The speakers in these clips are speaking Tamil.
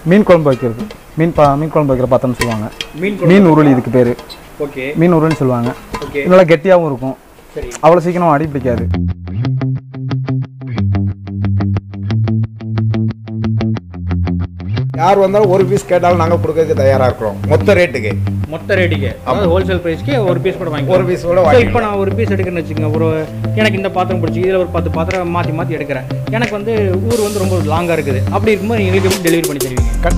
மீன் குழம்பு வைக்கிறது மீன் பா மீன் குழம்பு வைக்கிற பாத்திரம்னு சொல்லுவாங்க மீன் மீன் உருளி இதுக்கு பேர் ஓகே மீன் உருளின்னு சொல்லுவாங்க ஓகே நல்லா கெட்டியாகவும் இருக்கும் சரி அவ்வளோ சீக்கிரம் அடி பிடிக்காது யார் வந்தாலும் ஒரு பீஸ் கேட்டாலும் நாங்கள் கொடுக்கறதுக்கு தயாராக இருக்கிறோம் மொத்த ரேட்டுக்கு மொத்த ரேட்டுக்கு அதாவது ஹோல்சேல் பிரைஸ்க்கு ஒரு பீஸ் கூட வாங்கி ஒரு பீஸ் கூட ஸோ வாங்கி இப்போ நான் ஒரு பீஸ் எடுக்கிறேன்னு வச்சுக்கோங்க ஒரு எனக்கு இந்த பாத்திரம் பிடிச்சி இதில் ஒரு பத்து பாத்திரம் மாற்றி மாற்றி எடுக்கிறேன் எனக்கு வந்து ஊர் வந்து ரொம்ப லாங்காக இருக்குது அப்படி இருக்கும்போது எங்களுக்கு எப்படி டெலிவரி பண்ணி தருவீங்க கண்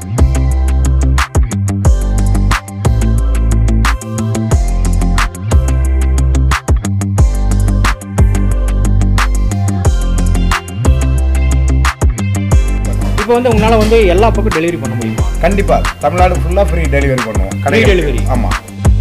இப்போ வந்து உங்களால் வந்து எல்லா பக்கம் டெலிவரி பண்ண முடியுமா கண்டிப்பாக தமிழ்நாடு ஃபுல்லாக ஃப்ரீ டெலிவரி பண்ணுவோம் Free delivery? ஆமாம்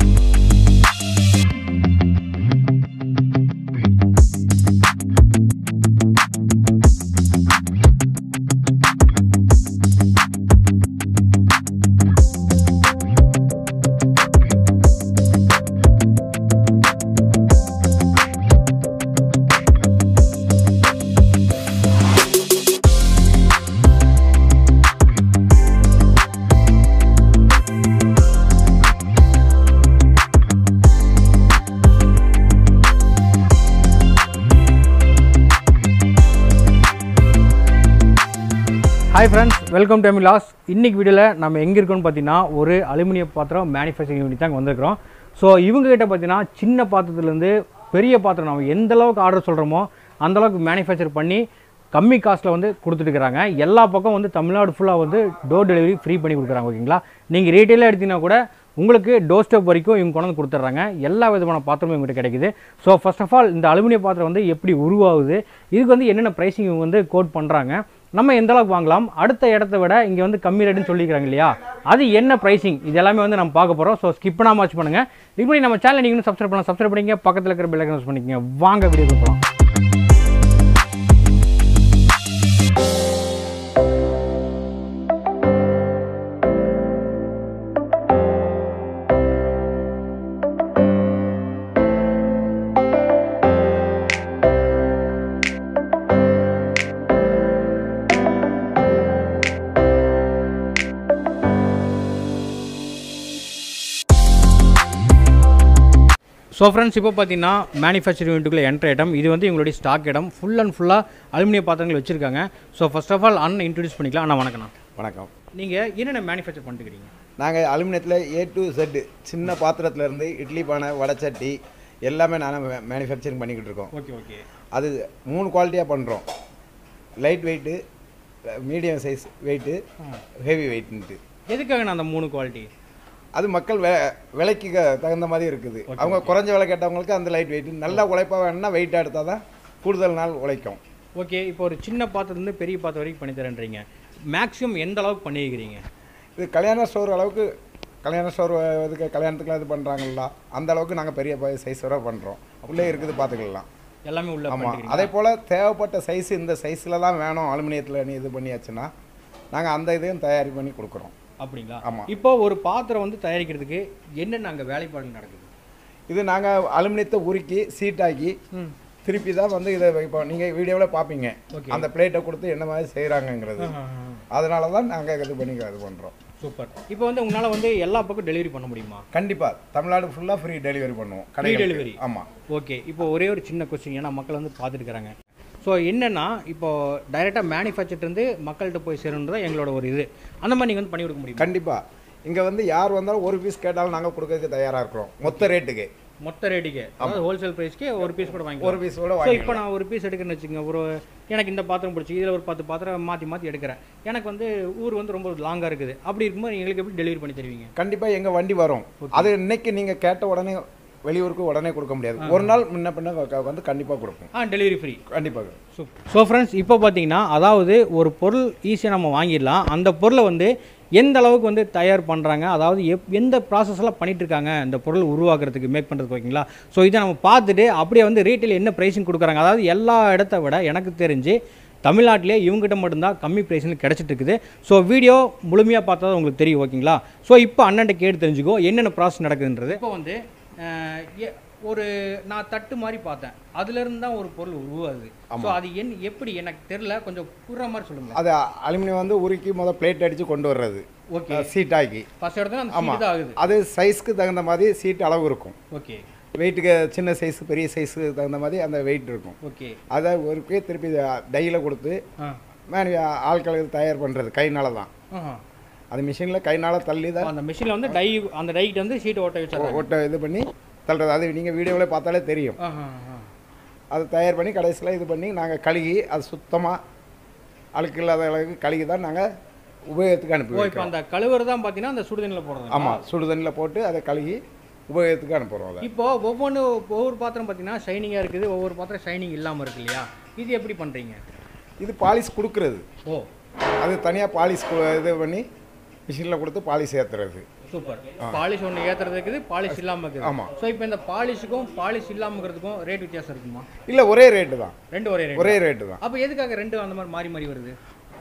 ஹாய் ஃப்ரெண்ட்ஸ் வெல்கம் டு லாஸ் இன்னைக்கு வீடியோவில் நம்ம எங்கே இருக்கோம்னு பார்த்தீங்கன்னா ஒரு அலுமினிய பாத்திரம் மேனுஃபேக்சரிங் யூனிட் தான் வந்திருக்கிறோம் ஸோ இவங்க கிட்ட பார்த்தீங்கன்னா சின்ன பாத்திரத்துலேருந்து பெரிய பாத்திரம் நம்ம எந்த அளவுக்கு ஆர்டர் சொல்கிறோமோ அந்த அளவுக்கு மேனுஃபேக்சர் பண்ணி கம்மி காஸ்ட்டில் வந்து கொடுத்துட்டு இருக்கிறாங்க எல்லா பக்கம் வந்து தமிழ்நாடு ஃபுல்லாக வந்து டோர் டெலிவரி ஃப்ரீ பண்ணி கொடுக்குறாங்க ஓகேங்களா நீங்கள் ரீட்டெயிலாக எடுத்தீங்கன்னா கூட உங்களுக்கு டோர் ஸ்டெப் வரைக்கும் இவங்க கொண்டு வந்து கொடுத்துட்றாங்க எல்லா விதமான பாத்திரமும் இவங்ககிட்ட கிடைக்குது ஸோ ஃபர்ஸ்ட் ஆஃப் ஆல் இந்த அலுமினிய பாத்திரம் வந்து எப்படி உருவாகுது இதுக்கு வந்து என்னென்ன ப்ரைஸிங் இவங்க வந்து கோட் பண்ணுறாங்க நம்ம எந்த அளவுக்கு வாங்கலாம் அடுத்த இடத்த விட இங்கே வந்து கம்மி ரேட்டுன்னு சொல்லிக்கிறாங்க இல்லையா அது என்ன ப்ரைசிங் இது எல்லாமே வந்து நம்ம பார்க்க போகிறோம் ஸோ ஸ்கிப் பண்ணாம வாட்ச் பண்ணுங்கள் இதுக்கு முன்னாடி நம்ம சேனல் நீங்கள் சப்ஸ்கிரைப் பண்ணலாம் சப்ஸ்கிரைப் பண்ணிங்க பக்கத்தில் இருக்கிற பெல் ஐக்கன் பண்ணிக்கங்க வாங்க வீடியோ போகலாம் ஸோ ஃப்ரெண்ட்ஸ் இப்போ பார்த்தீங்கன்னா மேனுஃபேக்சரிங் யூனிட்டுக்குள்ளே என்ட்ரு இடம் இது வந்து இவங்களுடைய ஸ்டாக் இடம் ஃபுல் அண்ட் ஃபுல்லாக அலுமினிய பாத்திரங்கள் வச்சுருக்காங்க ஸோ ஃபர்ஸ்ட் ஆஃப் ஆல் அண்ணன் இன்ட்ரடியூஸ் பண்ணிக்கலாம் அண்ணா வணக்கண்ணா வணக்கம் நீங்கள் என்னென்ன மேனுஃபேக்சர் பண்ணிட்டுக்கிறீங்க நாங்கள் அலுமினியத்தில் ஏ டு செட்டு சின்ன பாத்திரத்துலேருந்து இட்லி பானை வடைச்சட்டி எல்லாமே நாங்கள் மேனுஃபேக்சரிங் பண்ணிக்கிட்டு இருக்கோம் ஓகே ஓகே அது மூணு குவாலிட்டியாக பண்ணுறோம் light weight medium size weight heavy வெயிட்ன்ட்டு எதுக்காக நான் அந்த மூணு குவாலிட்டி அது மக்கள் வெ விலைக்கு க- தகுந்த மாதிரி இருக்குது அவங்க குறைஞ்ச விலை கேட்டவங்களுக்கு அந்த லைட் வெயிட் நல்லா உழைப்பாக வேணும்னா வெயிட்டாக எடுத்தால் தான் கூடுதல் நாள் உழைக்கும் ஓகே இப்போ ஒரு சின்ன பாத்திரத்துலேருந்து பெரிய பாத்திரம் வரைக்கும் பண்ணி தரேன்றீங்க மேக்ஸிமம் எந்த அளவுக்கு பண்ணியிருக்கிறீங்க இது கல்யாண ஸ்டோர் அளவுக்கு கல்யாண ஸ்டோர் இதுக்கு கல்யாணத்துக்குலாம் இது பண்ணுறாங்களா அந்த அளவுக்கு நாங்கள் பெரிய சைஸ் வரை பண்ணுறோம் உள்ளே இருக்குது பார்த்துக்கலாம் எல்லாமே உள்ள ஆமாம் பண்ணிக்கிறீங்க அதே போல் தேவைப்பட்ட சைஸ் இந்த சைஸில் தான் வேணும் அலுமினியத்தில் நீ இது பண்ணியாச்சுன்னா நாங்கள் அந்த இதையும் தயாரி பண்ணி கொடுக்குறோம் அப்படிங்களா ஆமா. இப்போ ஒரு பாத்திரம் வந்து தயாரிக்கிறதுக்கு என்னென்ன அங்கே வேலைப்பாடுகள் நடக்குது இது நாங்கள் அலுமினியத்தை உருக்கி சீட்டாக்கி ம் திருப்பி தான் வந்து இதை இப்போ நீங்கள் வீடியோவில் பார்ப்பீங்க Okay. அந்த பிளேட்டை கொடுத்து என்ன மாதிரி செய்கிறாங்கங்கிறது அதனால தான் நாங்கள் இது பண்ணி இது பண்ணுறோம் சூப்பர் இப்போ வந்து உங்களால் வந்து எல்லா பக்கம் டெலிவரி பண்ண முடியுமா கண்டிப்பாக தமிழ்நாடு ஃபுல்லாக ஃப்ரீ டெலிவரி பண்ணுவோம் Free delivery? ஆமாம் ஓகே இப்போ ஒரே ஒரு சின்ன கொஸ்டின் ஏன்னா மக்கள் வந்து பார்த்துட்டு இருக்காங்க ஸோ என்னென்னா இப்போ டைரெக்டாக மேனுஃபேக்சர்லேருந்து மக்கள்கிட்ட போய் சேரணுன்றது எங்களோட ஒரு இது அந்த மாதிரி நீங்கள் வந்து பண்ணி கொடுக்க முடியும் கண்டிப்பாக இங்கே வந்து யார் வந்தாலும் ஒரு பீஸ் கேட்டாலும் நாங்கள் கொடுக்கறதுக்கு தயாராக இருக்கிறோம் மொத்த ரேட்டுக்கு மொத்த ரேட்டுக்கு அதாவது ஹோல்சேல் ப்ரைஸ்க்கு ஒரு பீஸ் கூட வாங்கி ஒரு பீஸோட ஸோ வாங்கி இப்போ நான் ஒரு பீஸ் எடுக்கிறேன்னு வச்சுக்கோங்க ஒரு எனக்கு இந்த பாத்திரம் பிடிச்சி இதில் ஒரு பத்து பாத்திரம் மாற்றி மாற்றி எடுக்கிறேன் எனக்கு வந்து ஊர் வந்து ரொம்ப லாங்காக இருக்குது அப்படி இருக்கும்போது எங்களுக்கு எப்படி டெலிவரி பண்ணி தருவீங்க கண்டிப்பாக எங்கள் வண்டி வரும் அது இன்னைக்கு நீங்கள் கேட்ட உடனே வெளியூருக்கு உடனே கொடுக்க முடியாது ஒரு நாள் முன்ன பின்ன க- வந்து கண்டிப்பாக கொடுப்போம் ஆ டெலிவரி ஃப்ரீ கண்டிப்பாக ஸோ ஃப்ரெண்ட்ஸ் இப்போ பார்த்தீங்கன்னா அதாவது ஒரு பொருள் ஈஸியாக நம்ம வாங்கிடலாம் அந்த பொருளை வந்து எந்த அளவுக்கு வந்து தயார் பண்ணுறாங்க அதாவது எப் எந்த ப்ராசஸ்லாம் பண்ணிட்டு இருக்காங்க இந்த பொருள் உருவாக்குறதுக்கு மேக் பண்ணுறதுக்கு ஓகேங்களா ஸோ இதை நம்ம பார்த்துட்டு அப்படியே வந்து ரீட்டைல் என்ன ப்ரைஸிங் கொடுக்குறாங்க அதாவது எல்லா இடத்த விட எனக்கு தெரிஞ்சு தமிழ்நாட்டிலே இவங்ககிட்ட மட்டும்தான் கம்மி ப்ரைஸில் கிடச்சிட்டு இருக்குது ஸோ வீடியோ முழுமையாக பார்த்தா தான் உங்களுக்கு தெரியும் ஓகேங்களா ஸோ இப்போ அண்ணன்ட்ட கேட்டு தெரிஞ்சுக்கோ என்னென்ன ப்ராசஸ் நடக்குதுன்றது இப்போ வந்து அஹ், எ- ஒரு நான் தட்டு மாதிரி பார்த்தேன் அதுல இருந்து தான் ஒரு பொருள் உருவாகுது ஸோ அது என் எப்படி எனக்கு தெரியல கொஞ்சம் புற மாதிரி சொல்லுங்க அது அலுமினியம் வந்து உருக்கி முத பிளேட் அடித்து கொண்டு வர்றது ஓகே சீட் ஆக்கி ஃபர்ஸ்ட் இடத்துல அந்த ஆமா. சீட் தான் ஆகுது அது சைஸ்க்கு தகுந்த மாதிரி சீட் அளவு இருக்கும் ஓகே வெயிட்டுக்கு சின்ன சைஸ் பெரிய சைஸுக்கு தகுந்த மாதிரி அந்த வெயிட் இருக்கும் ஓகே அதை ஒருக்கே திருப்பி டையில் கொடுத்து ஆ மேனு ஆட்களுக்கு தயார் பண்ணுறது கைனால தான் ஆஹா. அது மிஷினில் கைனால தள்ளி அப்ப தான் அந்த மிஷினில் வந்து டை அந்த டைக்கிட்ட வந்து ஷீட் ஓட்ட வச்சிடறாங்க ஓட்ட இது பண்ணி தள்ளுறது அது நீங்கள் வீடியோவில் பார்த்தாலே தெரியும் ஆஹா, ஆஹா. அதை தயார் பண்ணி கடைசியில் இது பண்ணி நாங்கள் கழுகி அது சுத்தமாக அழுக்கு இல்லாத அளவுக்கு கழுகி தான் நாங்கள் உபயோகத்துக்கு அனுப்பி ஓ இப்போ வைக்கிறோம் அந்த கழுவுறது தான் பார்த்தீங்கன்னா அந்த சுடுதண்ணில் போடுறது ஆமாம் சுடு தண்ணியில் போட்டு அதை கழுகி உபயோகத்துக்கு அனுப்புகிறோம் அதை இப்போ ஒவ்வொன்று ஒவ்வொரு பாத்திரம் பார்த்தீங்கன்னா ஷைனிங்காக இருக்குது ஒவ்வொரு பாத்திரம் ஷைனிங் இல்லாமல் இருக்கு இல்லையா இது எப்படி பண்ணுறீங்க இது பாலிஷ் கொடுக்குறது ஓ அது தனியாக பாலிஷ் இது பண்ணி மிஷினில் கொடுத்து பாலிஷ் ஏற்றுறது சூப்பர் பாலிஷ் ஒன்று ஏற்றுறது இருக்குது பாலிஷ் இல்லாமல் இருக்குது ஆமா. ஸோ இப்போ இந்த பாலிஷுக்கும் பாலிஷ் இல்லாமல் இருக்கிறதுக்கும் ரேட் வித்தியாசம் இருக்குமா இல்லை ஒரே ரேட்டு தான் ரெண்டு ஒரே ரேட் ஒரே ரேட்டு தான் அப்போ எதுக்காக ரெண்டு அந்த மாதிரி மாறி மாறி வருது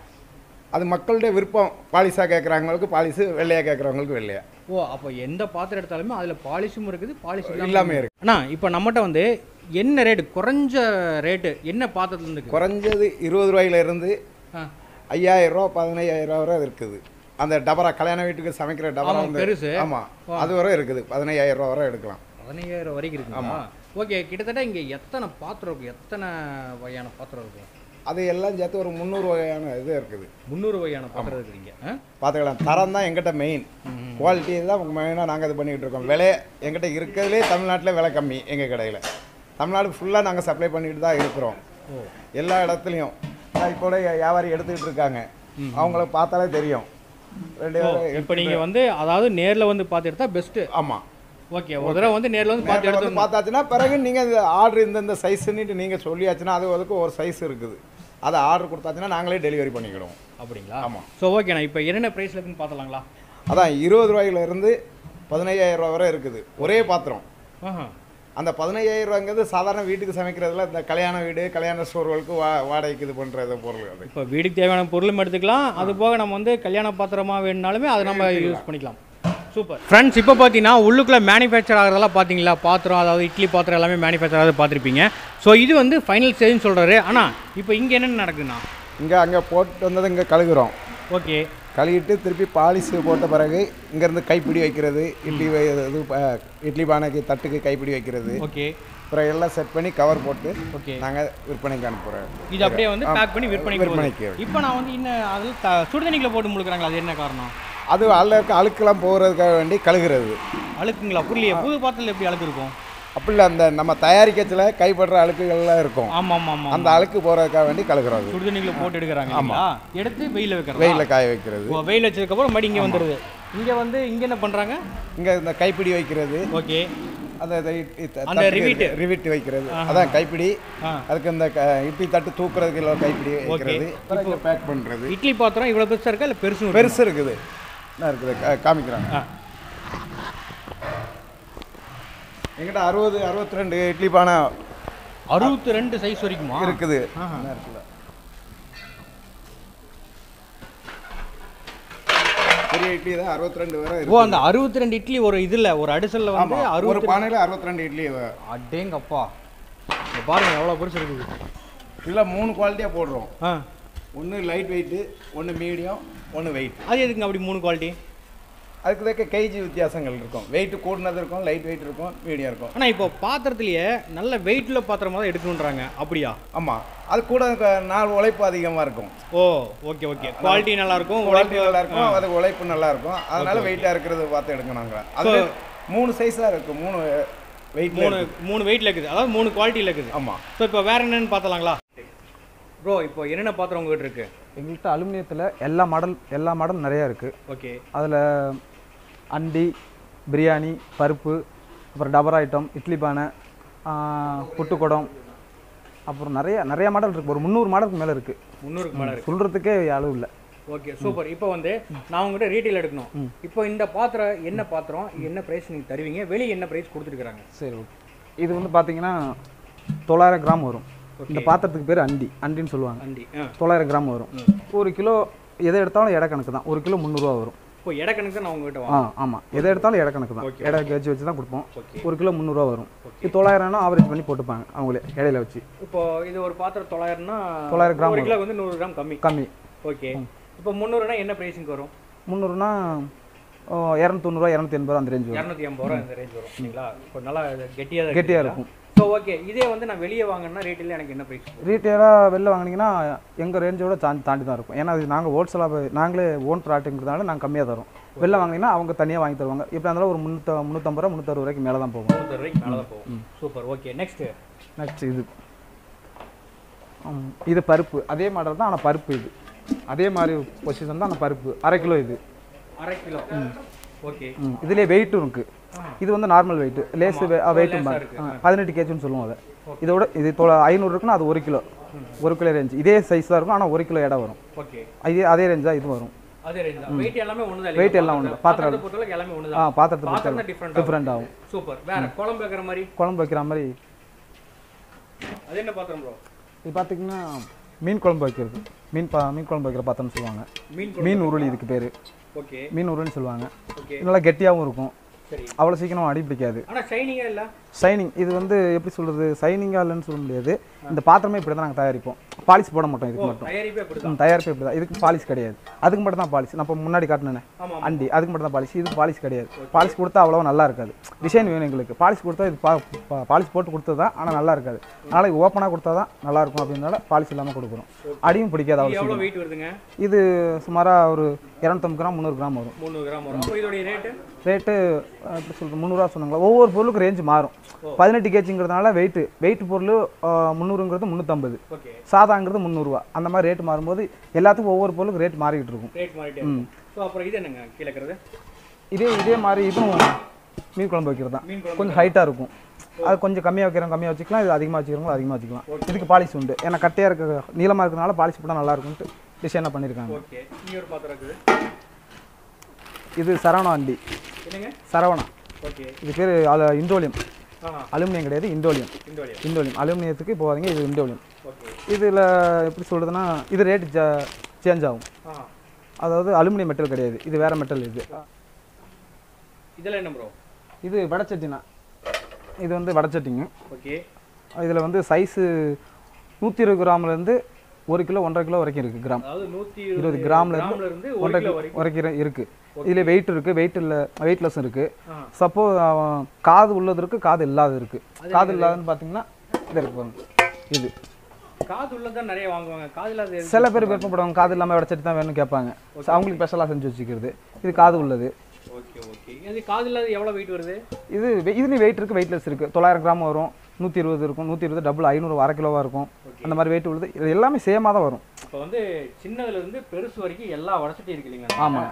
அது மக்களுடைய விருப்பம் பாலிஷாக கேட்குறவங்களுக்கு பாலிஷு வெள்ளையாக கேட்குறவங்களுக்கு வெள்ளையா ஓ அப்போ எந்த பாத்திரம் எடுத்தாலுமே அதில் பாலிஷும் இருக்குது பாலிஷ் எல்லாமே இருக்கு அண்ணா இப்போ நம்மகிட்ட வந்து என்ன ரேட்டு குறைஞ்ச ரேட்டு என்ன பாத்திரத்துல இருக்கு குறைஞ்சது இருபது ரூபாயில இருந்து ஆ ஐயாயிரம் ரூபா பதினையாயிரம் ரூபா வரை இருக்குது அந்த டபரா கல்யாண வீட்டுக்கு சமைக்கிற டபரா ஆமா, வந்து பெருசு. ஆமாம் அது வரை இருக்குது பதினையாயிரம் ரூபா வரை எடுக்கலாம் பதினையாயிரம் வரைக்கும் இருக்குங்களா ஓகே கிட்டத்தட்ட இங்கே எத்தனை பாத்திரம் இருக்கும் எத்தனை வகையான பாத்திரம் இருக்கும் அது எல்லாம் சேர்த்து ஒரு முந்நூறு வகையான இது இருக்குது முந்நூறு வகையான பாத்திரம் இருக்குறீங்க ஆ? பார்த்துக்கலாம் தரம் தான் எங்கிட்ட மெயின் குவாலிட்டி தான் மெயினாக நாங்கள் இது பண்ணிக்கிட்டு இருக்கோம் விலை எங்கிட்ட இருக்கிறதுலே தமிழ்நாட்டில் விலை கம்மி எங்கள் கடையில் தமிழ்நாடு ஃபுல்லாக நாங்கள் சப்ளை பண்ணிக்கிட்டு தான் இருக்கிறோம் ஓ எல்லா இடத்துலையும் இப்போ கூட வியாபாரி எடுத்துக்கிட்டு இருக்காங்க அவங்கள பார்த்தாலே தெரியும் ரெண்டு பேரும் இப்போ நீங்கள் வந்து அதாவது நேரில் வந்து பார்த்து எடுத்தா பெஸ்ட்டு ஆமாம் ஓகே ஒரு தடவை வந்து நேரில் வந்து பார்த்து நேரில் எடுத்து வந்து பார்த்தாச்சுன்னா பிறகு நீங்கள் இந்த ஆர்டர் இந்தந்த சைஸ்ன்னுட்டு நீங்கள் சொல்லியாச்சுன்னா அது அதுக்கு ஒரு சைஸ் இருக்குது அதை ஆர்டர் கொடுத்தாச்சுன்னா நாங்களே டெலிவரி பண்ணிக்கிடுவோம் அப்படிங்களா ஆமாம். ஸோ ஓகேண்ணா இப்போ என்னென்ன ப்ரைஸில் இருக்குன்னு பார்த்தலாங்களா அதான் இருபது ரூபாயில இருந்து பதினையாயிரம் ரூபா வரை இருக்குது ஒரே பாத்திரம் ஆஹா அந்த பதினையாயிரம் ரூபாங்கிறது சாதாரண வீட்டுக்கு சமைக்கிறதுல இந்த கல்யாண வீடு கல்யாண ஸ்டோர்களுக்கு வா வாடகைக்கு இது பண்ணுறது பொருள் அது இப்போ வீட்டுக்கு தேவையான பொருளும் எடுத்துக்கலாம் அது போக நம்ம வந்து கல்யாண பாத்திரமா வேணுனாலுமே அதை நம்ம யூஸ் பண்ணிக்கலாம் சூப்பர் ஃப்ரெண்ட்ஸ் இப்போ பார்த்தீங்கன்னா உள்ளுக்குள்ளே மேனுஃபேக்சர் ஆகிறதெல்லாம் பார்த்தீங்களா பாத்திரம் அதாவது இட்லி பாத்திரம் எல்லாமே மேனுஃபேக்சர் ஆகிறது பார்த்துருப்பீங்க ஸோ இது வந்து ஃபைனல் ஸ்டேஜ்னு சொல்கிறாரு ஆனால் இப்போ இங்கே என்னென்ன நடக்குதுண்ணா இங்கே அங்கே போட்டு வந்தது இங்கே கழுகுறோம் ஓகே கழுவிட்டு திருப்பி பாலிஷ் போட்ட பிறகு இங்கேருந்து கைப்பிடி வைக்கிறது இட்லி வை- இது ப- இட்லி பானைக்கு தட்டுக்கு கைப்பிடி வைக்கிறது ஓகே அப்புறம் எல்லாம் செட் பண்ணி கவர் போட்டு ஓகே நாங்கள் விற்பனைக்கு அனுப்புகிறோம் இது அப்படியே வந்து பேக் பண்ணி விற்பனைக்கு விற்பனைக்கு. போகுது. இப்போ நான் வந்து இன்னும் அதில் த சுடுதண்ணிக்குள்ள போட்டு முழுக்கிறாங்களா அது என்ன காரணம் அது அதில் இருக்க அழுக்கெல்லாம் போகிறதுக்காக வேண்டி கழுகுறது அழுக்குங்களா புரியலையே புது பாத்திரத்தில் எப்படி அழுக்கு இருக்கும் அப்படி இல்லை அந்த நம்ம தயாரிக்கச்சில் கைப்படுற அழுக்குகள்லாம் இருக்கும் ஆமாம் ஆமாம் ஆமாம் அந்த அழுக்கு போகிறதுக்காக வேண்டி கழுகுறது சுடுதண்ணிக்குள்ள போட்டு எடுக்கிறாங்க இல்லைங்களா எடுத்து வெயில வைக்கிறாங்க வெயிலில் காய வைக்கிறது ஓ வெயில் வச்சதுக்கப்புறம் மறுபடியும் இங்கே வந்துடுது இங்கே வந்து இங்கே என்ன பண்ணுறாங்க இங்கே இந்த கைப்பிடி வைக்கிறது ஓகே அந்த இதை இட்- இட் அந்த தட்டுக்கு rivet. rivet வைக்கிறது அதான் கைப்பிடி ஆ அதுக்கு இந்த க- இட்லி தட்டு தூக்குறதுக்கு இல்லை கைப்பிடி வைக்கிறது அப்புறம் பேக் பண்ணுறது இட்லி பாத்திரம் இவ்வளோ பெருசாக இருக்கா இல்லை பெருசு பெருசு இருக்குது என்ன இருக்குது கா- காமிக்கிறாங்க ஆ எங்கிட்ட அறுபது அறுபத்தி ரெண்டு இட்லி பானை அறுபத்தி ரெண்டு சைஸ் வரைக்குமா இருக்குது ஆஹா. என்ன இருக்குல்ல பெரிய இட்லி தான் அறுபத்தி ரெண்டு வரை ஓ இருக்கு அந்த அறுபத்தி ரெண்டு இட்லி ஒரு இதில் ஒரு அடிசலில் வந்து ஆமா ஒரு அறுபத்தி பானையில் அறுபத்தி ரெண்டு இட்லி வ- அடேங்கப்பா இங்க பாருங்க எவ்வளோ பெருசு இருக்குது இதில் மூணு குவாலிட்டியாக போடுறோம் ஆ ஒன்று லைட் வெயிட்டு ஒன்று மீடியம் ஒன்று வெயிட் அது எதுக்குங்க அப்படி மூணு குவாலிட்டி அதுக்கு தக்க கேஜி வித்தியாசங்கள் இருக்கும் வெயிட் கூடினது இருக்கும் லைட் வெயிட் இருக்கும் மீடியம் இருக்கும் ஆனால் இப்போ பாத்திரத்துலேயே நல்ல வெயிட்டில் பாத்திரமா தான் எடுக்கணுன்றாங்க அப்படியா ஆமாம் அது கூட க- நாள் உழைப்பு அதிகமாக இருக்கும் ஓ ஓகே ஓகே குவாலிட்டி நல்லா இருக்கும் குவாலிட்டி உழைப்பு நல்லா இருக்கும் அது உழைப்பு நல்லா இருக்கும் அதனால வெயிட்டாக இருக்கிறது பார்த்து எடுக்கணுங்க அது மூணு சைஸாக இருக்குது மூணு வெயிட் மூணு மூணு வெயிட்டில் இருக்குது அதாவது மூணு குவாலிட்டியில் இருக்குது ஆமாம் ஸோ இப்போ வேற என்னன்னு பார்த்தலாங்களா ப்ரோ இப்போ என்னென்ன பாத்திரம் உங்ககிட்ட இருக்கு எங்கள்கிட்ட அலுமினியத்தில் எல்லா மாடல் எல்லா மாடல் நிறையா இருக்குது ஓகே அதில் அண்டி பிரியாணி பருப்பு அப்புறம் டபர் ஐட்டம் இட்லி பானை ஆ, புட்டுக்குடம் அப்புறம் நிறைய நிறைய மாடல் இருக்குது ஒரு முந்நூறு மாடலுக்கு மேலே இருக்குது முந்நூறுக்கு மேலே இருக்கு சொல்கிறதுக்கே அளவு இல்லை ஓகே சூப்பர் இப்போ வந்து நான் உங்ககிட்ட ரீட்டைல் எடுக்கணும் இப்போ இந்த பாத்திரம் என்ன பாத்திரம் என்ன ப்ரைஸ் நீங்கள் தருவீங்க வெளியே என்ன ப்ரைஸ் கொடுத்துருக்காங்க சரி ஓகே இது வந்து பார்த்தீங்கன்னா தொள்ளாயிரம் கிராம் வரும் இந்த பாத்திரத்துக்கு பேர் அண்டி அண்டின்னு சொல்லுவாங்க அண்டி ஆ தொள்ளாயிரம் கிராம் வரும் ஒரு கிலோ எதை எடுத்தாலும் எடை கணக்கு தான் ஒரு கிலோ முந்நூறுரூவா வரும் இப்போ எடை கணக்கு தான் நான் உங்ககிட்ட ஆ வாங்க ஆமாம் எதை எடுத்தாலும் எடை கணக்கு தான் எடை கேஜ் வச்சு தான் கொடுப்போம் ஓகே ஒரு கிலோ முந்நூறுரூவா வரும் இது தொள்ளாயிரம்னா ஆவரேஜ் பண்ணி போட்டுப்பாங்க அவங்களே இடையில வச்சு இப்போ இது ஒரு பாத்திரம் தொள்ளாயிரம்னா தொள்ளாயிரம் கிராம் ஒரு கிலோ வந்து நூறு கிராம் கம்மி கம்மி ஓகே இப்போ முந்நூறுனா என்ன பிரைஸிங் வரும் முந்நூறுனா இரநூத்தொண்ணூறுவா இரநூத்தி எண்பது ரூபா அந்த ரேஞ்ச் வரும் இரநூத்தி ஐம்பது ரூபா இந்த ரேஞ்ச் வரும் சரிங்களா இப்போ நல்லா கெட்டியாக தான் கெட்டியாக இருக்கும் ஸோ ஓகே இதே வந்து நான் வெளியே வாங்கினா ரேட்டில் எனக்கு என்ன ப்ரைஸ் ரீட்டெயிலாக வெளில வாங்கினீங்கன்னா எங்கள் ரேஞ்சோட தாண்டி தாண்டி தான் இருக்கும் ஏன்னா அது நாங்கள் ஹோல்சேலாக நாங்களே ஓன் ப்ராடக்ட்ங்கிறதுனால நாங்கள் கம்மியாக தரோம் வெளில வாங்கினீங்கன்னா அவங்க தனியாக வாங்கி தருவாங்க எப்படி இருந்தாலும் ஒரு முந்நூற்ற முந்நூற்றம்பது ரூபா முந்நூற்றறுபது ரூபாய்க்கு மேலே தான் போகும் முந்நூறு ரூபாய்க்கு மேலே தான் போகும் சூப்பர் ஓகே நெக்ஸ்ட் நெக்ஸ்ட் இது ஆம், இது பருப்பு அதே மாடல் தான் ஆனால் பருப்பு இது அதே மாதிரி பொசிஷன் தான் ஆனால் பருப்பு அரை கிலோ இது அரை கிலோ ஓகே ம் இதுலேயே வெயிட்டும் இருக்குது இது வந்து நார்மல் வெயிட் லேஸ் வெயிட்டும் பதினெட்டு கேஜின்னு சொல்லுவோம் அதை இதோட இது தொ ஐநூறு இருக்குன்னா அது ஒரு கிலோ ஒரு கிலோ ரேஞ்ச் இதே சைஸ் தான் இருக்கும் ஆனால் ஒரு கிலோ எடை வரும் ஓகே இதே அதே ரேஞ்ச் தான் இது வரும் அதே ரேஞ்ச் தான் வெயிட் எல்லாமே ஒன்று தான் Weight எல்லாம் ஒண்ணுதான். பாத்திரம். பொறுத்தவரைக்கும் எல்லாமே ஒன்று ஆ தான் பாத்திரத்தை பாத்திரம் பொறுத்த டிஃப்ரெண்ட் டிஃப்ரெண்ட் ஆகும் சூப்பர் வேற குழம்பு வைக்கிற மாதிரி குழம்பு வைக்கிற மாதிரி அது என்ன பாத்திரம் ப்ரோ இது பார்த்தீங்கன்னா மீன் குழம்பு வைக்கிறது மீன் பா மீன் குழம்பு வைக்கிற பாத்திரம்னு சொல்லுவாங்க மீன் மீன் உருளி இதுக்கு பேர் ஓகே மீன் உருளின்னு சொல்லுவாங்க ஓகே இது நல்லா கெட்டியாகவும் இருக்கும் சரி அவ்வளோ சீக்கிரம் அடி பிடிக்காது ஆனா ஷைனிங்கே இல்ல ஷைனிங் இது வந்து எப்படி சொல்கிறது ஷைனிங்காக இல்லைன்னு சொல்ல முடியாது இந்த பாத்திரமே இப்படி தான் நாங்கள் தயாரிப்போம் பாலிஷ் போட மாட்டோம் இதுக்கு மட்டும் தயாரிப்பே அப்படிதான் ம், தயாரிப்பு இப்படி தான் இதுக்கு பாலிஷ் கிடையாது அதுக்கு மட்டும் தான் பாலிஷ் நான் இப்போ முன்னாடி காட்டினேன் ஆமா அண்டி அதுக்கு மட்டும் தான் பாலிஷ் இது பாலிஷ் கிடையாது பாலிஷ் கொடுத்தா அவ்வளோ நல்லா இருக்காது டிசைன் வேணும் எங்களுக்கு பாலிஷ் கொடுத்தா இது பா பா- பாலிஷ் போட்டு கொடுத்தது தான் ஆனால் நல்லா இருக்காது அதனால் இது ஓப்பனாக கொடுத்தா தான் நல்லா இருக்கும் அப்படின்னால பாலிஷ் இல்லாமல் கொடுக்குறோம் அடியும் பிடிக்காது அவ்வளோ எவ்வளவு வெயிட் வருதுங்க இது சுமாராக ஒரு இரநூத்தம்பது கிராம் முந்நூறு கிராம் வரும் முந்நூறு கிராம் வரும் அப்போ இதோடைய ரேட்டு ரேட்டு அஹ், எப்படி சொல்கிறது முந்நூறுரூவா சொன்னாங்களா ஒவ்வொரு பொருளுக்கு ரேஞ்ச் மாறும் பதினெட்டு கேஜிங்கிறதுனால வெயிட் வெயிட் பொருள் அஹ், முந்நூறுங்கிறது முந்நூற்றம்பது ஓகே சாதாங்கிறது முந்நூறுரூவா அந்த மாதிரி ரேட் மாறும்போது எல்லாத்துக்கும் ஒவ்வொரு பொருளுக்கு ரேட் மாறிக்கிட்டு இருக்கும் ரேட் மாறிட்டே ஸோ அப்புறம் இது என்னங்க கீழே இருக்கிறது இதே இதே மாதிரி இதுவும் மீன் குழம்பு வைக்கிறது தான் மீன் குழம்பு கொஞ்சம் ஹைட்டாக இருக்கும் அது கொஞ்சம் கம்மியாக வைக்கிறோம் கம்மியாக வச்சுக்கலாம் இது அதிகமாக வச்சுக்கிறவங்க அதிகமாக வச்சுக்கலாம் இதுக்கு பாலிஷ் உண்டு ஏன்னா கட்டையாக இருக்க நீளமாக இருக்கிறனால பாலிஷ் போட்டால் நல்லா இருக்கும்ட்டு டிசைனாக பண்ணியிருக்காங்க ஓகே இங்கே ஒரு பாத்திரம் இருக்குது இது சரவணா அண்டி என்னங்க சரவணா ஓகே இது பேர் இண்டோலியம் ஆ அலுமினியம் கிடையாது இண்டோலியம் இந்த வழியா இண்டோலியம் அலுமினியத்துக்கு போகாதீங்க இது இண்டோலியம் ஓகே இதில் எப்படி சொல்கிறதுனா இது ரேட் சேஞ்ச் ஆகும் ஆ அதாவது அலுமினியம் மெட்டல் கிடையாது இது வேறு மெட்டல் இது இதெல்லாம் என்ன ப்ரோ இது வடச்சட்டினா இது வந்து வடச்சட்டிங்க ஓகே இதில் வந்து சைஸு நூற்றி இருபது கிராம்லேருந்து ஒரு கிலோ ஒன்றரை கிலோ வரைக்கும் இருக்குது கிராம் அதாவது நூற்றி இருபது கிராம்ல இருந்து கிராம்ல இருந்து ஒரு ஒன்றரை கிலோ கிலோ வரைக்கும் வரைக்கும் இருக்குது இதில் வெயிட் இருக்குது வெயிட் இல்லை வெயிட்லெஸ் இருக்குது ஆ சப்போஸ் காது உள்ளது இருக்குது காது இல்லாத இருக்குது காது இல்லாதன்னு பார்த்தீங்கன்னா இது இருக்கு பாருங்க இது காது உள்ளதான் நிறைய வாங்குவாங்க காது இல்லாத எது? சில பேர் விருப்பப்படுவாங்க காது இல்லாமல் வடச்சட்டி தான் வேணும்னு கேட்பாங்க So, அவங்களுக்கு ஸ்பெஷலாக செஞ்சு வச்சுக்கிறது இது காது உள்ளது ஓகே ஓகே இது காது இல்லாத எவ்வளோ வெயிட் வருது இது வெ- இதுலேயும் வெயிட் இருக்குது வெயிட்லெஸ் இருக்குது தொள்ளாயிரம் கிராம் வரும் நூற்றி இருபது இருக்கும் நூற்றி இருபது டபுள் ஐநூறு அரை கிலோவாக இருக்கும் அந்த மாதிரி வெயிட் உள்ளது இது எல்லாமே சேமாக தான் வரும் இப்போ வந்து சின்னதுல இருந்து பெருசு வரைக்கும் எல்லா வடசட்டி இருக்கு இல்லைங்களா ஆமாம்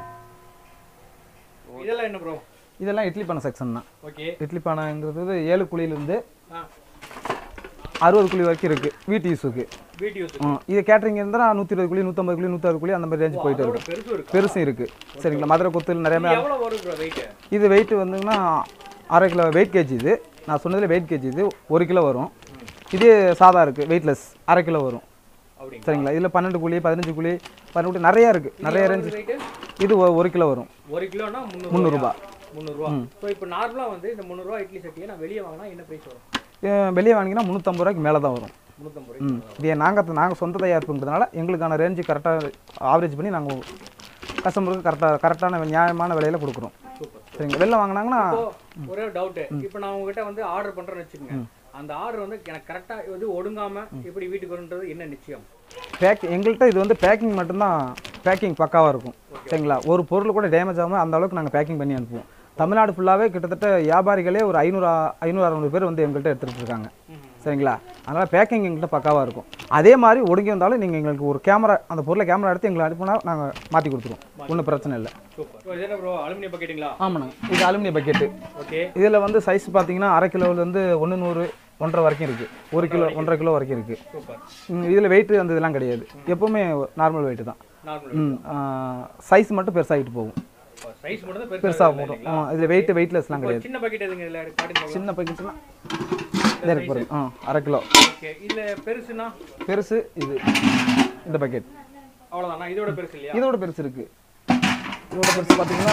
இதெல்லாம் என்ன ப்ரோ இதெல்லாம் இட்லி பானை செக்ஷன் தான் ஓகே இட்லி பானைங்கிறது ஏழு குழியிலேருந்து ஆ அறுபது குழி வரைக்கும் இருக்குது வீட்டு யூஸுக்கு வீட்டு யூஸ் இது கேட்டரிங் இருந்தால் நூற்றி இருபது குழி நூற்றம்பது குழி நூற்றறுபது குழி அந்த மாதிரி ரேஞ்ச் போயிட்டு அதோட இருக்கு பெருசும் இருக்கு பெருசும் இருக்குது சரிங்களா மதுரை கொத்தில் நிறைய பேர் எவ்வளோ வரும் ப்ரோ வெயிட் இது வெயிட் வந்துங்கன்னா அரை கிலோ வெயிட் கேஜி இது நான் சொன்னதில் வெயிட் கேஜி இது ஒரு கிலோ வரும் இதே சாதா இருக்குது வெயிட்லெஸ் அரை கிலோ வரும் அப்படிங்க சரிங்களா இதில் பன்னெண்டு குழி பதினஞ்சு குழி பன்னெண்டு குழி நிறையா இருக்குது நிறைய ரேஞ்ச் வெயிட் இது ஒ- ஒரு கிலோ வரும் ஒரு கிலோனா முந்நூறு முந்நூறுரூபா முந்நூறுரூவா ஸோ இப்போ நார்மலாக வந்து இந்த முந்நூறுரூவா இட்லி சட்டியை நான் வெளியே வாங்கினா என்ன ப்ரைஸ் வரும் வெளியே வாங்கினா முந்நூற்றம்பது ரூபாய்க்கு மேலே தான் வரும் முந்நூற்றம்பது ரூபாய் ம் இதே நாங்கள் நாங்கள் சொந்த தயாரிப்புங்கிறதுனால எங்களுக்கான ரேஞ்சு கரெக்டாக ஆவரேஜ் பண்ணி நாங்கள் கஸ்டமருக்கு கரெக்டாக கரெக்டான நியாயமான விலையில் கொடுக்குறோம் சூப்பர் சரிங்க வெளில வாங்கினாங்கன்னா இப்போ ஒரே டவுட்டு இப்போ நான் உங்ககிட்ட வந்து ஆர்டர் பண்ணுறேன்னு வச்சுக்கோங்க அந்த ஆர்டர் வந்து எனக்கு கரெக்டாக இது ஒடுங்காம எப்படி வீட்டுக்கு வருன்றது என்ன நிச்சயம் பேக் எங்கள்கிட்ட இது வந்து பேக்கிங் மட்டும்தான் பேக்கிங் பக்காவாக இருக்கும் சரிங்களா ஒரு பொருள் கூட டேமேஜ் ஆகாமல் அந்த அளவுக்கு நாங்கள் பேக்கிங் பண்ணி அனுப்புவோம் தமிழ்நாடு ஃபுல்லாகவே கிட்டத்தட்ட வியாபாரிகளே ஒரு ஐநூறு ஐநூறு அறநூறு பேர் வந்து எங்கள்கிட்ட எடுத்துகிட்டு இருக்காங்க சரிங்களா அதனால் பேக்கிங் எங்கள்கிட்ட பக்காவாக இருக்கும் அதே மாதிரி ஒடுங்கி வந்தாலும் நீங்கள் எங்களுக்கு ஒரு கேமரா அந்த பொருளை கேமரா எடுத்து எங்களை அனுப்புனா நாங்கள் மாற்றி கொடுத்துருவோம் ஒன்றும் பிரச்சனை இல்லை சூப்பர் ஸோ இது என்ன ப்ரோ அலுமினியம் பக்கெட்டுங்களா ஆமாண்ணா இது அலுமினிய பக்கெட்டு ஓகே இதில் வந்து சைஸ் பார்த்தீங்கன்னா அரை கிலோலேருந்து ஒன்று நூறு ஒன்றரை வரைக்கும் இருக்குது ஒரு கிலோ ஒன்றரை கிலோ வரைக்கும் இருக்குது சூப்பர் இதில் வெயிட் அந்த இதெல்லாம் கிடையாது எப்போவுமே நார்மல் வெயிட் தான் நார்மல் ம் சைஸ் மட்டும் பெருசாகிட்டு போகும் சைஸ் மட்டும் தான் பெருசாக பெருசாக போகும் இதில் வெயிட் வெயிட்லெஸ்லாம் கிடையாது சின்ன பக்கெட் எதுங்க இதில் காட்டுங்க சின்ன பக்கெட்லாம் இதே இருக்கு பாருங்க ஆ அரை கிலோ ஓகே இதில் பெருசுனா பெருசு இது இந்த பக்கெட் அவ்வளோதானா இதோட பெருசு இல்லையா இதோட பெருசு இருக்கு இதோட பெருசு பார்த்தீங்கன்னா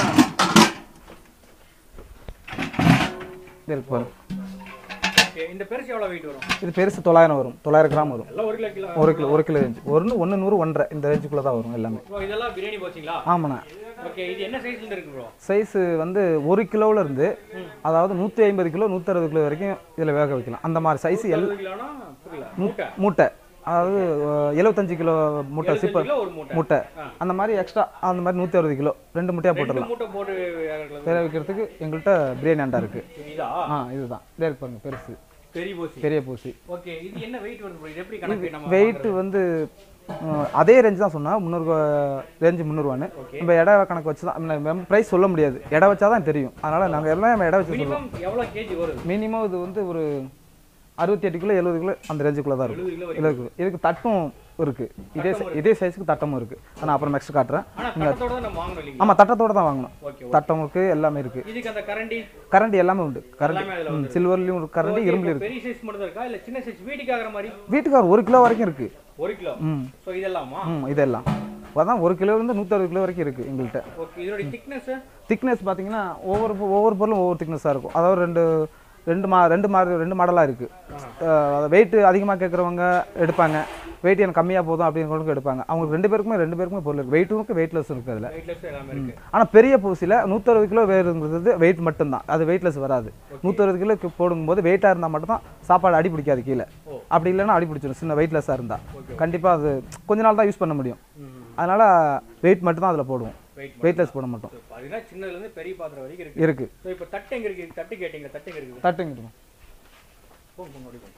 இது இருக்கு பாருங்க ஓகே இந்த பெருசு எவ்வளோ வெயிட் வரும் இது பெருசு தொள்ளாயிரம் வரும் தொள்ளாயிரம் கிராம் வரும் எல்லாம் ஒரு கிலோ கிலோ ஒரு கிலோ ஒரு கிலோ ரேஞ்சு ஒன்று ஒன்று நூறு ஒன்றரை இந்த ரேஞ்சுக்குள்ளே தான் வரும் எல்லாமே ப்ரோ இதெல்லாம் பிரியாணி போச்சிங்களா ஆமாண்ணா ஓகே இது என்ன சைஸ்ல இருந்து இருக்கு ப்ரோ சைஸு வந்து ஒரு கிலோவில் இருந்து அதாவது நூற்றி ஐம்பது கிலோ நூற்றறுபது கிலோ வரைக்கும் இதில் வேக வைக்கலாம் அந்த மாதிரி சைஸ் எல் இருபது கிலோனா புரியல மூட்டை மூட்டை அதாவது அஹ், எழுபத்தஞ்சு கிலோ மூட்டை சிப்ப கிலோ ஒரு மூட்டை மூட்டை அந்த மாதிரி எக்ஸ்ட்ரா அந்த மாதிரி நூற்றி அறுபது கிலோ ரெண்டு மூட்டையாக ரெண்டு போட்டுடலாம் மூட்டை போட்டு வேகறது. வேக வைக்கிறதுக்கு எங்கள்கிட்ட பிரியாணி அண்டா இருக்குது இதா ஆ இதுதான் இதே இருக்கு பாருங்க பெருசு பெரிய போசி பெரிய பூசி ஓகே இது என்ன வெயிட் வருது bro? இது எப்படி கணக்கு நம்ம வெயிட் வந்து அஹ், அதே ரேஞ்ச் தான் சொன்னா முந்நூறு ரேஞ்சு முந்நூறுவான்னு நம்ம இட கணக்கு வச்சு தான் ப்ரைஸ் சொல்ல முடியாது இடம் வச்சா தான் தெரியும் அதனால நாங்கள் எல்லாம் நம்ம இடம் வச்சு சொல்லுவோம் மினிமம் எவ்வளவு கேஜி வருது மினிமம் இது வந்து ஒரு அறுபத்தி எட்டு கிலோ எழுபது கிலோ அந்த ரேஞ்சுக்குள்ளே தான் இருக்கும் எழுபது கிலோ இதுக்கு இதுக்கு தட்டும் இருக்கு இதே இதே சைஸுக்கு தட்டமும் இருக்கு நான் அப்புறம் நெக்ஸ்ட் காட்டுறேன் ஆனா தட்டத்தோட தான் நம்ம வாங்கணும் இல்லைங்களா ஆமாம் தட்டத்தோட தான் வாங்கணும் ஓகே தட்டம் இருக்கு எல்லாமே இருக்கு இதுக்கு அந்த கரண்டி கரண்டி எல்லாமே உண்டு கரண்டி எல்லாமே அதுல சில்வர்லையும் ஒரு கரண்டி இரும்புலையும் இருக்கு பெரிய சைஸ் மட்டும் தான் இருக்கா இல்ல சின்ன சைஸ் வீட்டுக்கு ஆகிற மாதிரி வீட்டுக்கார் ஒரு கிலோ வரைக்கும் இருக்கு ஒரு கிலோ ம் சோ இதெல்லாமா ம் இதெல்லாம் அதான் ஒரு கிலோலேருந்து நூற்றறுபது கிலோ வரைக்கும் இருக்குது எங்கள்கிட்ட ஓகே இதோட திக்னஸ் திக்னஸ் பார்த்தீங்கன்னா ஒவ்வொரு பொ- ஒவ்வொரு பொருளும் ஒவ்வொரு திக்னஸாக இருக்கும் அதாவது ரெண்டு ரெண்டு மா ரெண்டு மா ரெண்டு மாடலாக இருக்குது வெயிட் அதிகமாக கேட்குறவங்க எடுப்பாங்க வெயிட் எனக்கு கம்மியாக போதும் அப்படிங்கிறவங்க எடுப்பாங்க அவங்க ரெண்டு பேருக்குமே ரெண்டு பேருக்குமே பொருள் இருக்குது வெயிட்டும் இருக்குது வெயிட்லெஸ் இருக்குது அதில் வெயிட்லெஸ் எல்லாமே இருக்கு ஆனால் பெரிய பூசியில் நூற்றறுபது கிலோ வேறுங்கிறது வெயிட் மட்டும்தான் அது வெயிட்லெஸ் வராது நூற்றறுபது கிலோ போடும்போது வெயிட்டாக இருந்தால் மட்டும்தான் சாப்பாடு அடி பிடிக்காது கீழே அப்படி இல்லைன்னா அடி பிடிச்சிடும் சின்ன வெயிட்லெஸ்ஸாக இருந்தால் கண்டிப்பாக அது கொஞ்ச நாள் தான் யூஸ் பண்ண முடியும் அதனால் வெயிட் மட்டும் தான் அதில் போடுவோம் வெயிட் வெயிட்லெஸ் போட மாட்டோம் பாத்தீங்கன்னா சின்னதுல இருந்து பெரிய பாத்திரம் வரைக்கும் இருக்கு இருக்குது சோ இப்போ தட்டு எங்க இருக்கு தட்டு கேட்டீங்க தட்டு எங்க இருக்குது தட்டுங்க இருக்கும் போங்க போங்க அப்படி போங்க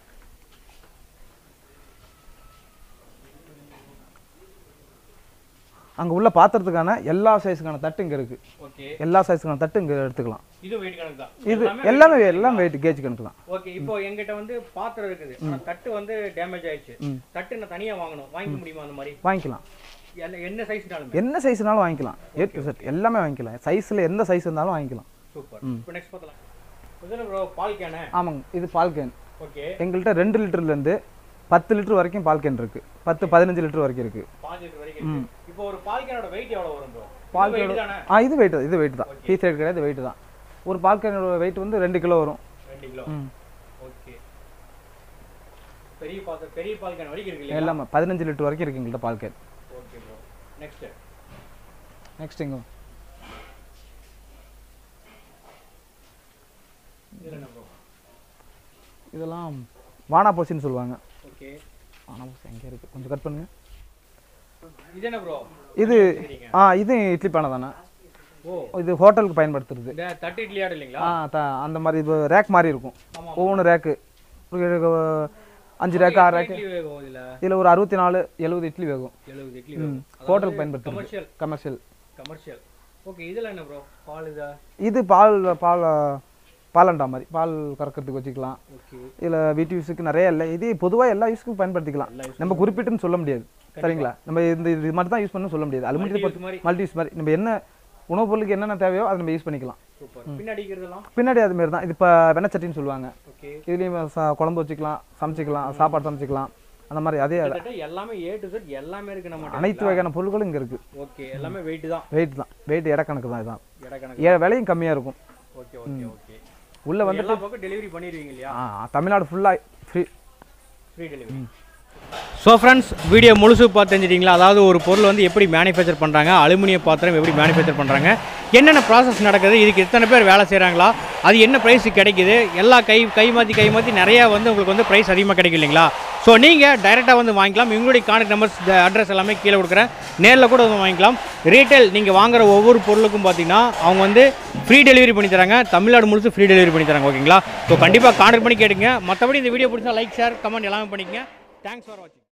அங்கே உள்ள பாத்திரத்துக்கான எல்லா சைஸுக்கான தட்டு இங்கே இருக்குது ஓகே எல்லா சைஸுக்கான தட்டு இங்கே எடுத்துக்கலாம் இது வெயிட் கணக்கு தான் இது எல்லாமே எல்லாம் வெயிட் கேஜ் கணக்கு தான் ஓகே இப்போ எங்கிட்ட வந்து பாத்திரம் இருக்குது ஆனா தட்டு வந்து டேமேஜ் ஆயிடுச்சு தட்டு நான் தனியா வாங்கணும் வாங்கிக்க முடியுமா அந்த மாதிரி வாங்கிக்கலாம் என்ன- என்ன சைஸ்னாலுமே என்ன சைஸ்னாலும் வாங்கிக்கலாம் ஏ டு செட் எல்லாமே வாங்கிக்கலாம் சைஸில் எந்த சைஸ் இருந்தாலும் வாங்கிக்கலாம் சூப்பர் இப்போ நெக்ஸ்ட் பார்த்தலாம் இதுல ப்ரோ பால் கேனு ஆமாங்க இது பால் கேன் ஓகே எங்கள்கிட்ட ரெண்டு லிட்டர்லேருந்து பத்து லிட்டர் வரைக்கும் பால் கேன் இருக்குது பத்து பதினஞ்சு லிட்டர் வரைக்கும் இருக்குது பாஞ்சு லிட்டர் வரைக்கும் இருக்கு இப்போ ஒரு பால் கேனோட வெயிட் எவ்வளவு வரும் ப்ரோ பால் வெயிட் தானே ஆ இது வெயிட் இது வெயிட் தான் பீஸ் ரேட் கிடையாது வெயிட் தான் ஒரு பால் கேனோட வெயிட் வந்து ரெண்டு கிலோ வரும் ரெண்டு கிலோ ம் ஓகே பெரிய பாத்திரம் பெரிய பால் கேன் வரைக்கும் இருக்கு இல்லையா எல்லாமே பதினஞ்சு லிட்டர் வரைக்கும் இருக்குது எங்கள்கிட்ட பால் can okay bro next next எங்க இதுல என்ன ப்ரோ இதெல்லாம் வானா போசின்னு சொல்லுவாங்க ஓகே வானா போசி எங்கே இருக்குது கொஞ்சம் கட் பண்ணுங்க இது என்ன ப்ரோ இது ஆ இது இட்லி பானை தானே ஓ இது ஹோட்டலுக்கு பயன்படுத்துறது இந்த தட்டு இட்லி ஆடு இல்லைங்களா ஆ த அந்த மாதிரி இது ரேக் மாதிரி இருக்கும் ஆமா. ஒவ்வொன்று ரேக்கு அஞ்சு ரேக்கு ஆறு ரேக்கு இட்லி வேகும் இதுல இதில் ஒரு அறுபத்தி நாலு எழுபது இட்லி வேகும் எழுபது இட்லி வேகும் ஹோட்டலுக்கு பயன்படுத்துறது கமர்ஷியல் கமர்ஷியல் கமர்ஷியல் ஓகே இதுல என்ன ப்ரோ பால் இதா இது பால் பால் பாலண்டா மாதிரி பால் கறக்கிறதுக்கு வச்சுக்கலாம் ஓகே இதில் வீட்டு யூஸுக்கு நிறைய இல்லை இது பொதுவாக எல்லா யூஸுக்கும் பயன்படுத்திக்கலாம் நம்ம குறிப்பிட்டுன்னு சொல்ல முடியாது சரிங்களா நம்ம இந்த இது மட்டும் தான் யூஸ் பண்ணணும் சொல்ல முடியாது அலுமினியத்தை யூஸ் மாதிரி மல்டி யூஸ் மாதிரி நம்ம என்ன உணவுப் பொருளுக்கு என்னென்ன தேவையோ அதை நம்ம யூஸ் பண்ணிக்கலாம் சூப்பர் பின்னாடி இருக்கிறதெல்லாம் பின்னாடி அது மாதிரி தான் இது இப்போ வெண்ணச்சட்டின்னு சொல்லுவாங்க ஓகே இதுலேயும் ச- குழம்பு வச்சுக்கலாம் சமைச்சிக்கலாம் சாப்பாடு சமைச்சிக்கலாம் அந்த மாதிரி அதே கிட்டத்தட்ட எல்லாமே ஏ டு செட் எல்லாமே இருக்கு நம்ம அனைத்து வகையான பொருட்களும் இங்கே இருக்குது ஓகே எல்லாமே வெயிட் தான் வெயிட் தான் வெயிட் இடக்கணக்கு தான் இதுதான் எடை கணக்கு ஏ விலையும் கம்மியாக இருக்கும் ஓகே ஓகே ஓகே உள்ளே வந்து எல்லா பக்கம் டெலிவரி பண்ணிடுவீங்க இல்லையா ஆ, தமிழ்நாடு ஃபுல்லாக free free delivery so friends video முழுசு பார்த்து தெரிஞ்சிட்டிங்களா அதாவது ஒரு பொருள் வந்து எப்படி மேனுஃபேக்சர் பண்ணுறாங்க அலுமினிய பாத்திரம் எப்படி மேனுஃபேக்சர் பண்ணுறாங்க என்னென்ன ப்ராசஸ் நடக்குது இதுக்கு எத்தனை பேர் வேலை செய்கிறாங்களா அது என்ன ப்ரைஸ் கிடைக்குது எல்லா கை கை மாற்றி கை மாற்றி நிறையா வந்து உங்களுக்கு வந்து ப்ரைஸ் அதிகமாக கிடைக்கும் இல்லைங்களா ஸோ நீங்கள் டைரெக்டாக வந்து வாங்கிக்கலாம் இவங்களுடைய கான்டாக்ட் நம்பர்ஸ் அட்ரஸ் எல்லாமே கீழே கொடுக்குறேன் நேரில் கூட வந்து வாங்கிக்கலாம் ரீட்டைல் நீங்கள் வாங்குற ஒவ்வொரு பொருளுக்கும் பார்த்தீங்கன்னா அவங்க வந்து ஃப்ரீ டெலிவரி பண்ணி தராங்க தமிழ்நாடு முழுசு ஃப்ரீ டெலிவரி பண்ணி தராங்க ஓகேங்களா ஸோ கண்டிப்பாக கான்டாக்ட் பண்ணி கேட்டுங்க மற்றபடி இந்த வீடியோ பிடிச்சா லைக் ஷேர் கமெண்ட் எல்லாமே பண்ணிக்கங்க தேங்க்ஸ் ஃபார் வாட்சிங்